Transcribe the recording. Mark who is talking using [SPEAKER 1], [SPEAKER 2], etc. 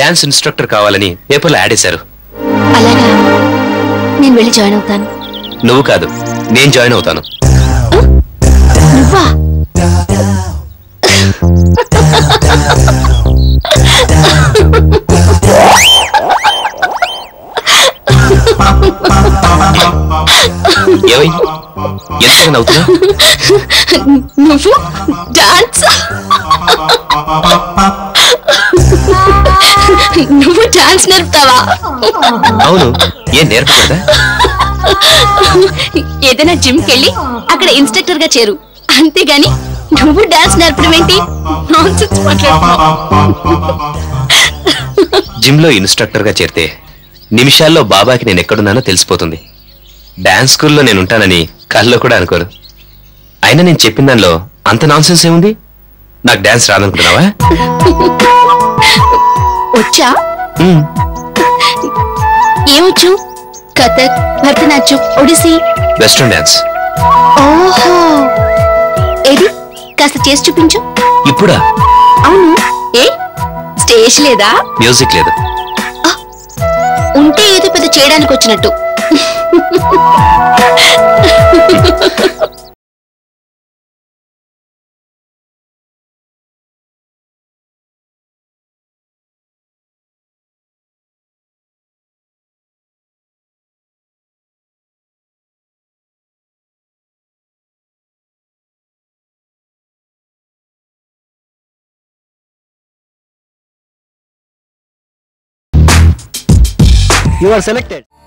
[SPEAKER 1] Dance instructor కావాలని పేపర్లో add వేశారు
[SPEAKER 2] అలాగా నేను వెళ్ళి జాయిన్ అవుతాను
[SPEAKER 1] నువ్వు కాదు నేను జాయిన్ అవుతాను
[SPEAKER 2] నువ్వా
[SPEAKER 1] ఏమై ఎంతగా నవ్వుతున్నా
[SPEAKER 2] నువ్వు డాన్స్ నువ్వు డాన్స్ నేర్పుతావా
[SPEAKER 1] అవును ఏం నేర్పకూడదా
[SPEAKER 2] ఏదైనా జిమ్ కెళ్ళి అక్కడ ఇన్స్ట్రక్టర్ గా చేరు అంతేగాని నువ్వు డాన్స్ నేర్పడం ఏంటి నాన్సెన్స్ మాట్లాడుతున్నావు
[SPEAKER 1] జిమ్ లో ఇన్స్ట్రక్టర్ గా చేరితే నిమిషాల్లో బాబాకి నేను ఎక్కడున్నానో తెలిసిపోతుంది డాన్స్ స్కూల్లో నేను ఉంటానని కల్లో కూడా అనుకోరు అయినా నేను చెప్పిన దానిలో అంత నాన్సెన్స్ ఏముంది నాకు డాన్స్ రాదనుకున్నావా
[SPEAKER 2] వచ్చా
[SPEAKER 1] ఉమ్,
[SPEAKER 2] ఏమొచ్చు కథక్ భరతనాట్యం ఒడిసి
[SPEAKER 1] వెస్ట్రన్ డాన్స్
[SPEAKER 2] ఓహో ఏది కాస్త చేసి చూపించు
[SPEAKER 1] ఇప్పుడా
[SPEAKER 2] అవును ఏ స్టేజ్ లేదా
[SPEAKER 1] మ్యూజిక్ లేదు
[SPEAKER 2] ఉంటే ఏదో పెద్ద చేయడానికి వచ్చినట్టు
[SPEAKER 3] You are selected.